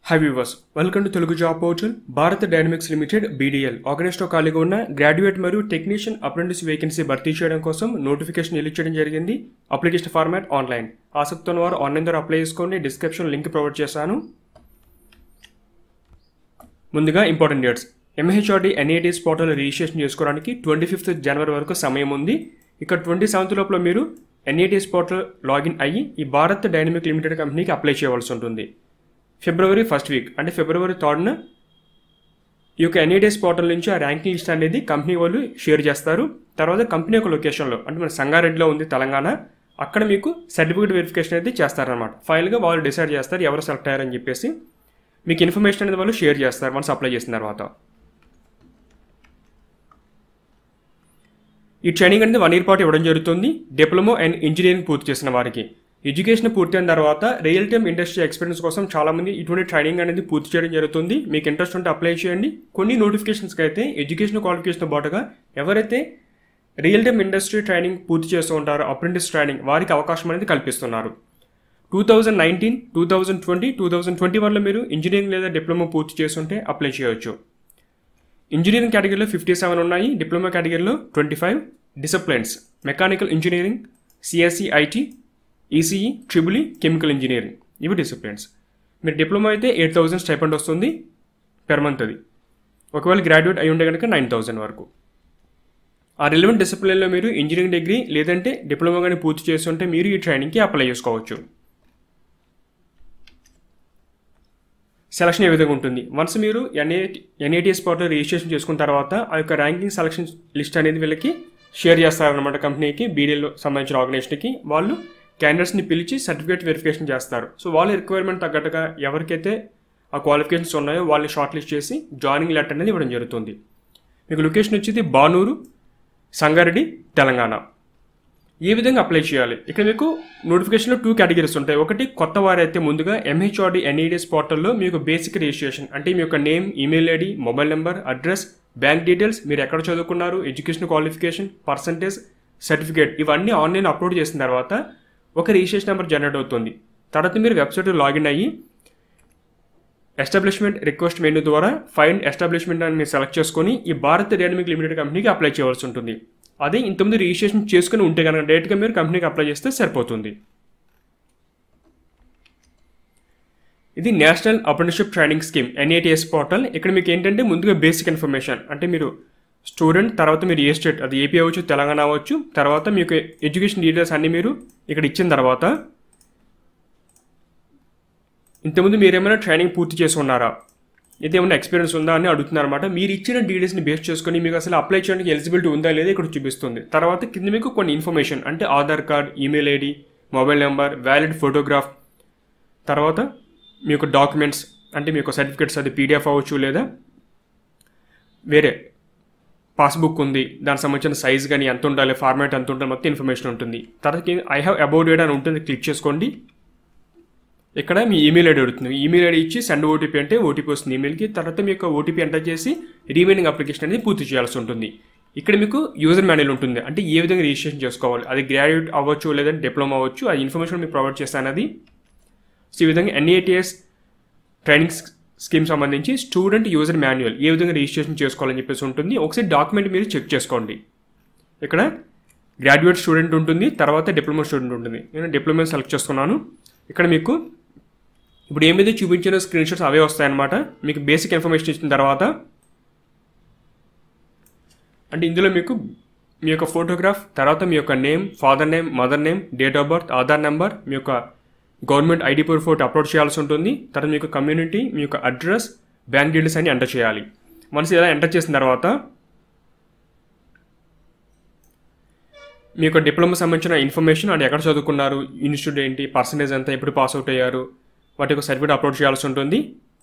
high viewers welcome to Telugu job portal Bharat Dynamics Limited BDL ఆగస్టులో ఖాళీగా ఉన్న గ్రాడ్యుయేట్ మరియు టెక్నీషియన్ అప్రెంటిస్ వేకెన్సీ భర్తీ చేయడం కోసం నోటిఫికేషన్ రిలీజ్ చేయడం జరిగింది అప్లికేషన్ ఫార్మాట్ ఆన్లైన్ ఆసక్తి ఉన్న వారు ఆన్లైన్ ద్వారా అప్లై చేసుకోండి డిస్క్రిప్షన్ లింక్ ప్రొవైడ్ చేశాను ముందుగా important dates MHRD NITS portal registration చేసుకోవడానికి ట్వంటీ ఫిఫ్త్ జనవరి వరకు సమయం ఉంది ఇక ట్వంటీ సెవెంత్ లోపల మీరు ఎన్ఐటీస్ పోర్టల్ లాగిన్ అయ్యి ఈ భారత్ డైనమిక్ లిమిటెడ్ కంపెనీకి అప్లై చేయవలసి ఉంటుంది ఫిబ్రవరి ఫస్ట్ వీక్ అంటే ఫిబ్రవరి థర్డ్న ఈ యొక్క ఎన్ఐటీఎస్ పోర్టల్ నుంచి ఆ ర్యాంకింగ్ లిస్ట్ అనేది కంపెనీ వాళ్ళు షేర్ చేస్తారు తర్వాత కంపెనీ యొక్క లొకేషన్లో అంటే మన సంగారెడ్డిలో ఉంది తెలంగాణ అక్కడ మీకు సర్టిఫికేట్ వెరిఫికేషన్ అయితే చేస్తారనమాట ఫైనల్గా వాళ్ళు డిసైడ్ చేస్తారు ఎవరు సెలెక్ట్ అయ్యారని చెప్పేసి మీకు ఇన్ఫర్మేషన్ అనేది వాళ్ళు షేర్ చేస్తారు వన్స్ అప్లై చేసిన తర్వాత ఈ ట్రైనింగ్ అనేది వన్ ఇయర్ పాటు ఇవ్వడం జరుగుతుంది డిప్లొమా అండ్ ఇంజనీరింగ్ పూర్తి చేసిన వారికి ఎడ్యుకేషన్ పూర్తయిన తర్వాత రియల్ టైమ్ ఇండస్ట్రీ ఎక్స్పీరియన్స్ కోసం చాలామంది ఇటువంటి ట్రైనింగ్ అనేది పూర్తి చేయడం జరుగుతుంది మీకు ఇంట్రెస్ట్ ఉంటే అప్లై చేయండి కొన్ని నోటిఫికేషన్స్కి అయితే ఎడ్యుకేషన్ క్వాలిఫికేషన్ పాటుగా ఎవరైతే రియల్ టైమ్ ఇండస్ట్రీ ట్రైనింగ్ పూర్తి చేస్తూ ఉంటారో అప్రెంటిస్ ట్రైనింగ్ వారికి అవకాశం అనేది కల్పిస్తున్నారు two thousand nineteen two thousand twenty two thousand twenty వన్లో మీరు ఇంజనీరింగ్ లేదా డిప్లొమా పూర్తి చేస్తుంటే అప్లై చేయొచ్చు ఇంజనీరింగ్ కేటగిరీలో ఫిఫ్టీ సెవెన్ ఉన్నాయి డిప్లొమా కేటగిరీలో twenty five disciplines mechanical engineering CSE IT ECE triple E chemical engineering ఇవి డిసిప్లిన్స్ మీరు డిప్లొమా అయితే ఎయిట్ థౌసండ్ స్టైపెండ్ వస్తుంది పెర్ మంత్ అది ఒకవేళ గ్రాడ్యుయేట్ అయి ఉంటే కనుక నైన్ థౌసండ్ వరకు ఆ రిలవెంట్ డిసిప్లిన్లో మీరు ఇంజనీరింగ్ డిగ్రీ లేదంటే డిప్లొమా కానీ పూర్తి చేస్తుంటే మీరు ఈ ట్రైనింగ్కి అప్లై చేసుకోవచ్చు సెలక్షన్ ఏ విధంగా ఉంటుంది వన్స్ మీరు ఎన్ఏ ఎన్ఏటీఎస్ పోర్టల్ రిజిస్ట్రేషన్ చేసుకున్న తర్వాత ఆ యొక్క ర్యాంకింగ్ సెలక్షన్ లిస్ట్ అనేది వీళ్ళకి షేర్ చేస్తారనమాట కంపెనీకి బీడీఎల్ సంబంధించిన ఆర్గనైజేషన్కి వాళ్ళు క్యాండిడేట్స్ని పిలిచి సర్టిఫికేట్ వెరిఫికేషన్ చేస్తారు సో వాళ్ళ రిక్వైర్మెంట్ తగ్గట్టుగా ఎవరికైతే ఆ క్వాలిఫికేషన్స్ ఉన్నాయో వాళ్ళని షార్ట్ లిస్ట్ చేసి జాయినింగ్ లెటర్ అనేది ఇవ్వడం జరుగుతుంది మీకు లొకేషన్ వచ్చేది బానూరు సంగారెడ్డి తెలంగాణ ఏ విధంగా అప్లై చేయాలి ఇక్కడ మీకు నోటిఫికేషన్లో టూ కేటగిరీస్ ఉంటాయి ఒకటి కొత్త వారైతే ముందుగా ఎంహెచ్ఆర్డి ఎన్ఈడిఎస్ పోర్టల్లో మీకు బేసిక్ రిజిస్ట్రేషన్ అంటే మీ యొక్క name email ID mobile number address bank details మీరు ఎక్కడ చదువుకున్నారు ఎడ్యుకేషన్ క్వాలిఫికేషన్ పర్సంటేజ్ సర్టిఫికేట్ ఇవన్నీ ఆన్లైన్ అప్లోడ్ చేసిన తర్వాత ఒక రిజిస్ట్రేషన్ నెంబర్ జనరేట్ అవుతుంది తర్వాత మీరు వెబ్సైట్ లాగిన్ అయ్యి ఎస్టాబ్లిష్మెంట్ రిక్వెస్ట్ మెనూ ద్వారా ఫైండ్ ఎస్టాబ్లిష్మెంట్ అని మీరు సెలెక్ట్ చేసుకొని ఈ భారత్ డైనమిక్ లిమిటెడ్ కంపెనీకి అప్లై చేయవలసి ఉంటుంది అదే ఇంతకుముందు రిజిస్ట్రేషన్ చేసుకుని ఉంటే కనుక డైరెక్ట్గా మీరు కంపెనీకి అప్లై చేస్తే సరిపోతుంది ఇది national apprenticeship training scheme NATS portal ఇక్కడ మీకు ఏంటంటే ముందుగా బేసిక్ ఇన్ఫర్మేషన్ అంటే మీరు స్టూడెంట్ తర్వాత మీరు ఏ స్టేట్ అది ఏపీ అవ్వచ్చు తెలంగాణ అవ్వచ్చు తర్వాత మీకు ఎడ్యుకేషన్ డీటెయిల్స్ అన్నీ మీరు ఇక్కడ ఇచ్చిన తర్వాత ఇంతకుముందు మీరు ఏమైనా ట్రైనింగ్ పూర్తి చేసి ఉన్నారా అయితే ఏమైనా ఎక్స్పీరియన్స్ ఉందా అని అడుగుతున్నారు అనమాట మీరు ఇచ్చిన డీటెయిల్స్ని బేస్ చేసుకొని మీకు అసలు అప్లై చేయడానికి ఎలిజిబిలిటీ ఉందా లేదా ఇక్కడ చూపిస్తుంది తర్వాత కింద మీకు కొన్ని ఇన్ఫర్మేషన్ అంటే Aadhaar card email ID mobile number valid photograph తర్వాత మీ యొక్క డాక్యుమెంట్స్ అంటే మీ యొక్క సర్టిఫికేట్స్ అది పీడిఎఫ్ అవ్వచ్చు లేదా వేరే పాస్బుక్ ఉంది దానికి సంబంధించిన సైజ్ కానీ ఎంత ఉండాలి ఫార్మాట్ ఎంత ఉండాలి మొత్తం ఇన్ఫర్మేషన్ ఉంటుంది తర్వాత ఐ హ్యావ్ అబౌట్ డేట్ అని ఉంటుంది క్లిక్ చేసుకోండి ఇక్కడ మీ ఈమెయిల్ ఐడి అడుగుతుంది ఈమెయిల్ ఐడి ఇచ్చి సెండ్ ఓటీపీ అంటే ఓటీపీ వస్తుంది ఈమెయిల్కి తర్వాత మీ యొక్క ఓటీపీ ఎంటర్ చేసి రిమైనింగ్ అప్లికేషన్ అనేది పూర్తి చేయాల్సి ఉంటుంది ఇక్కడ మీకు యూజర్ మాన్యువల్ ఉంటుంది అంటే ఏ విధంగా రిజిస్ట్రేషన్ చేసుకోవాలి అది గ్రాడ్యుయేట్ అవ్వచ్చు లేదంటే డిప్లొమా అవ్వచ్చు ఆ ఇన్ఫర్మేషన్ మీకు ప్రొవైడ్ చేస్తాను అది సో ఈ విధంగా ఎన్ఏటిఎస్ ట్రైనింగ్ స్కీమ్ సంబంధించి స్టూడెంట్ యూజర్ మాన్యువల్ ఏ విధంగా రిజిస్ట్రేషన్ చేసుకోవాలని చెప్పేసి ఉంటుంది ఒకసారి డాక్యుమెంట్ మీరు చెక్ చేసుకోండి ఇక్కడ గ్రాడ్యుయేట్ స్టూడెంట్ ఉంటుంది తర్వాత డిప్లొమా స్టూడెంట్ ఉంటుంది నేను డిప్లొమా సెలెక్ట్ చేసుకున్నాను ఇక్కడ మీకు ఇప్పుడు ఏమైతే చూపించిన స్క్రీన్ షాట్స్ అవే వస్తాయన్నమాట మీకు బేసిక్ ఇన్ఫర్మేషన్ ఇచ్చిన తర్వాత అంటే ఇందులో మీకు మీ యొక్క ఫోటోగ్రాఫ్ తర్వాత మీ యొక్క name father name mother name date of birth Aadhaar number మీ యొక్క government ID proof photo upload చేయాల్సి ఉంటుంది తర్వాత మీ యొక్క కమ్యూనిటీ మీ యొక్క అడ్రస్ బ్యాంక్ డీటెయిల్స్ అన్ని ఎంటర్ చేయాలి వన్స్ ఇలా ఎంటర్ చేసిన తర్వాత మీ యొక్క డిప్లొమా సంబంధించిన ఇన్ఫర్మేషన్ అండ్ ఎక్కడ చదువుకున్నారు ఇన్స్టిట్యూట్ ఏంటి పర్సంటేజ్ ఎంత ఎప్పుడు పాస్ అవుట్ అయ్యారు వాటి యొక్క సర్టిఫికేట్ అప్లోడ్ చేయాల్సి ఉంటుంది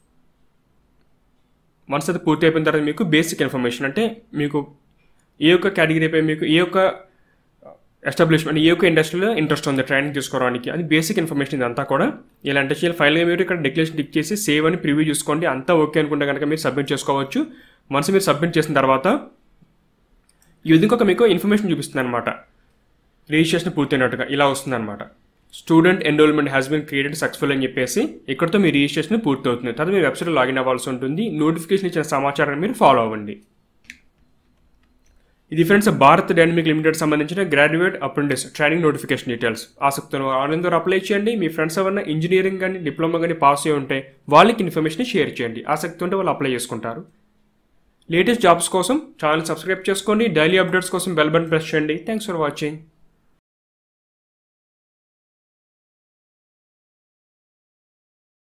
వన్స్ అది పూర్తి అయిపోయిన తర్వాత మీకు బేసిక్ ఇన్ఫర్మేషన్ అంటే మీకు ఏ యొక్క కేటగిరీపై మీకు ఏ యొక్క ఎస్టాబ్లిష్మెంట్ ఏ యొక్క ఇండస్ట్రీలో ఇంట్రెస్ట్ ఉంది ట్రైనింగ్ తీసుకోవడానికి అది బేసిక్ ఇన్ఫర్మేషన్ ఇదంతా కూడా ఇలా అంటే చేయాలి ఫైనల్గా మీరు ఇక్కడ డిక్లరేషన్ టిక్ చేసి సేవ్ అని ప్రివ్యూ చూసుకోండి అంతా ఓకే అనుకుంటే కనుక మీరు సబ్మిట్ చేసుకోవచ్చు వన్స్ మీరు సబ్మిట్ చేసిన తర్వాత ఈ విధంగా ఒక మీకు ఇన్ఫర్మేషన్ చూపిస్తుంది అనమాట రిజిస్ట్రేషన్ పూర్తయినట్టుగా ఇలా వస్తుంది అనమాట student enrolment has been created successful అని చెప్పేసి ఇక్కడతో మీ రిజిస్ట్రేషన్ పూర్తవుతుంది తర్వాత మీ వెబ్సైట్లో లాగిన్ అవ్వాల్సి ఉంటుంది నోటిఫికేషన్ ఇచ్చిన సమాచారాన్ని మీరు ఫాలో అవ్వండి ఇది ఫ్రెండ్స్ భారత్ డైనమిక్ లిమిటెడ్ సంబంధించిన graduate apprentice training notification details ఆసక్తితో ఆన్లైన్ ద్వారా అప్లై చేయండి మీ ఫ్రెండ్స్ ఎవరైనా ఇంజనీరింగ్ కానీ డిప్లొమా కానీ పాస్ అయి ఉంటే వాళ్ళకి ఇన్ఫర్మేషన్ షేర్ చేయండి ఆసక్తి ఉంటే వాళ్ళు అప్లై చేసుకుంటారు లేటెస్ట్ జాబ్స్ కోసం ఛానల్ సబ్స్క్రైబ్ చేసుకోండి డైలీ అప్డేట్స్ కోసం బెల్ బటన్ ప్రెస్ చేయండి థ్యాంక్స్ ఫర్ వాచింగ్